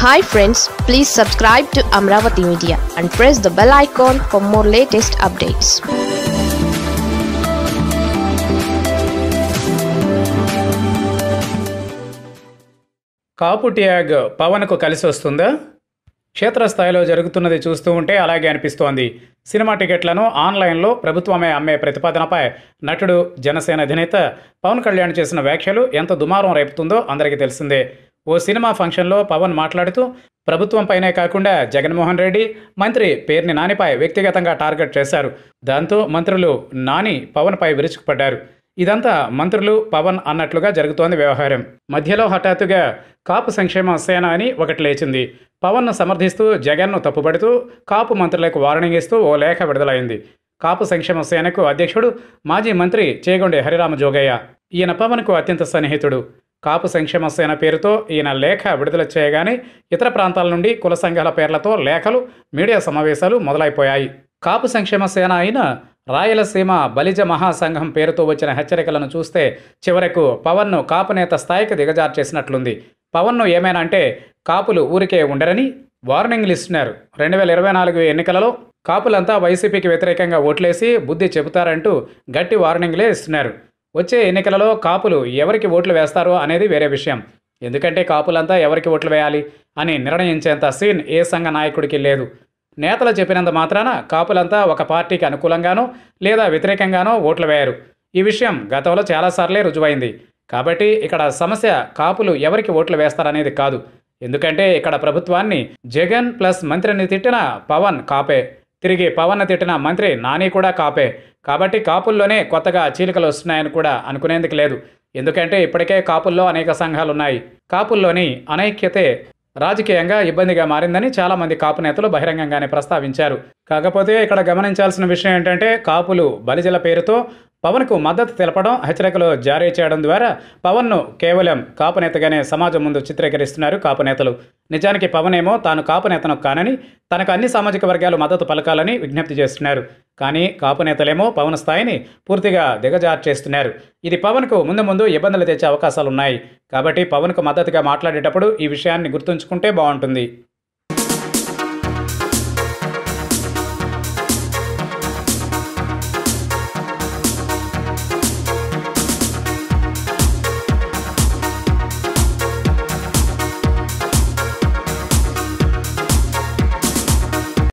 hi friends please subscribe to Amaravati media and press the bell icon for more latest updates Kapu tag పవన్కు కలిసి వస్తుందా క్షేత్రస్థాయిలో జరుగుతున్నది చూస్తూ ఉంటే అలాగే అనిపిస్తోంది సినిమా టికెట్లను ఆన్లైన్లో ప్రభుత్వమే అమ్మే ప్రతిపాదనపై నటుడు జనసేన అధినేత పవన్ కళ్యాణ్ చేసిన వ్యాఖ్యలు ఎంత దుమారం రేపుతుందో అందరికీ తెలిసిందే ఓ సినిమా ఫంక్షన్లో పవన్ మాట్లాడుతూ ప్రభుత్వంపైనే కాకుండా జగన్మోహన్ రెడ్డి మంత్రి పేర్ని నానిపై వ్యక్తిగతంగా టార్గెట్ చేశారు దాంతో మంత్రులు నాని పవన్పై విరుచుకుపడ్డారు ఇదంతా మంత్రులు పవన్ అన్నట్లుగా జరుగుతోంది వ్యవహారం మధ్యలో హఠాత్తుగా కాపు సంక్షేమ సేన అని ఒకటి లేచింది పవన్ను సమర్థిస్తూ జగన్ను తప్పుపడుతూ కాపు మంత్రులకు వార్నింగ్ ఇస్తూ ఓ లేఖ విడుదలైంది కాపు సంక్షేమ సేనకు అధ్యక్షుడు మాజీ మంత్రి చేగొండి హరిరామ జోగయ్య ఈయన పవన్కు అత్యంత సన్నిహితుడు కాపు సంక్షేమ సేన పేరుతో ఈయన లేఖ విడుదల చేయగానే ఇతర ప్రాంతాల నుండి కుల సంఘాల పేర్లతో లేఖలు మీడియా సమావేశాలు మొదలైపోయాయి కాపు సంక్షేమ సేన అయిన రాయలసీమ బలిజ మహాసంఘం పేరుతో వచ్చిన హెచ్చరికలను చూస్తే చివరకు పవన్ను కాపు నేత స్థాయికి దిగజార్చేసినట్లుంది పవన్ను ఏమైనా అంటే కాపులు ఊరికే ఉండరని వార్నింగ్లు ఇస్తున్నారు రెండు వేల ఇరవై నాలుగు ఎన్నికలలో కాపులంతా వైసీపీకి వ్యతిరేకంగా ఓట్లేసి బుద్ధి చెబుతారంటూ గట్టి వార్నింగ్లే ఇస్తున్నారు వచ్చే ఎన్నికలలో కాపులు ఎవరికి ఓట్లు వేస్తారో అనేది వేరే విషయం ఎందుకంటే కాపులంతా ఎవరికి ఓట్లు వేయాలి అని నిర్ణయించేంత సీన్ ఏ సంఘ నాయకుడికి లేదు నేతలు చెప్పినంత మాత్రాన కాపులంతా ఒక పార్టీకి అనుకూలంగానో లేదా వ్యతిరేకంగానో ఓట్లు వేయరు ఈ విషయం గతంలో చాలాసార్లే రుజువైంది కాబట్టి ఇక్కడ సమస్య కాపులు ఎవరికి ఓట్లు వేస్తారనేది కాదు ఎందుకంటే ఇక్కడ ప్రభుత్వాన్ని జగన్ ప్లస్ మంత్రిని తిట్టిన పవన్ కాపే తిరిగి పవన్ తిట్టిన మంత్రి నాని కూడా కాపే కాబట్టి కాపుల్లోనే కొత్తగా చీలికలు వస్తున్నాయని కూడా అనుకునేందుకు లేదు ఎందుకంటే ఇప్పటికే కాపుల్లో అనేక సంఘాలు ఉన్నాయి కాపుల్లోని అనైక్యతే రాజకీయంగా ఇబ్బందిగా మారిందని చాలామంది కాపు నేతలు బహిరంగంగానే ప్రస్తావించారు కాకపోతే ఇక్కడ గమనించాల్సిన విషయం ఏంటంటే కాపులు బలిజల పేరుతో పవన్కు మద్దతు తెలపడం హెచ్చరికలు జారీ చేయడం ద్వారా పవన్ను కేవలం కాపు నేతగానే సమాజం ముందు చిత్రీకరిస్తున్నారు కాపు నేతలు నిజానికి పవన్ ఏమో తాను కాపు నేతను కానని తనకు అన్ని సామాజిక వర్గాలు మద్దతు పలకాలని విజ్ఞప్తి చేస్తున్నారు కానీ కాపు నేతలేమో పవన్ స్థాయిని పూర్తిగా దిగజార్చేస్తున్నారు ఇది పవన్కు ముందు ముందు ఇబ్బందులు తెచ్చే అవకాశాలున్నాయి కాబట్టి పవన్కు మద్దతుగా మాట్లాడేటప్పుడు ఈ విషయాన్ని గుర్తుంచుకుంటే బాగుంటుంది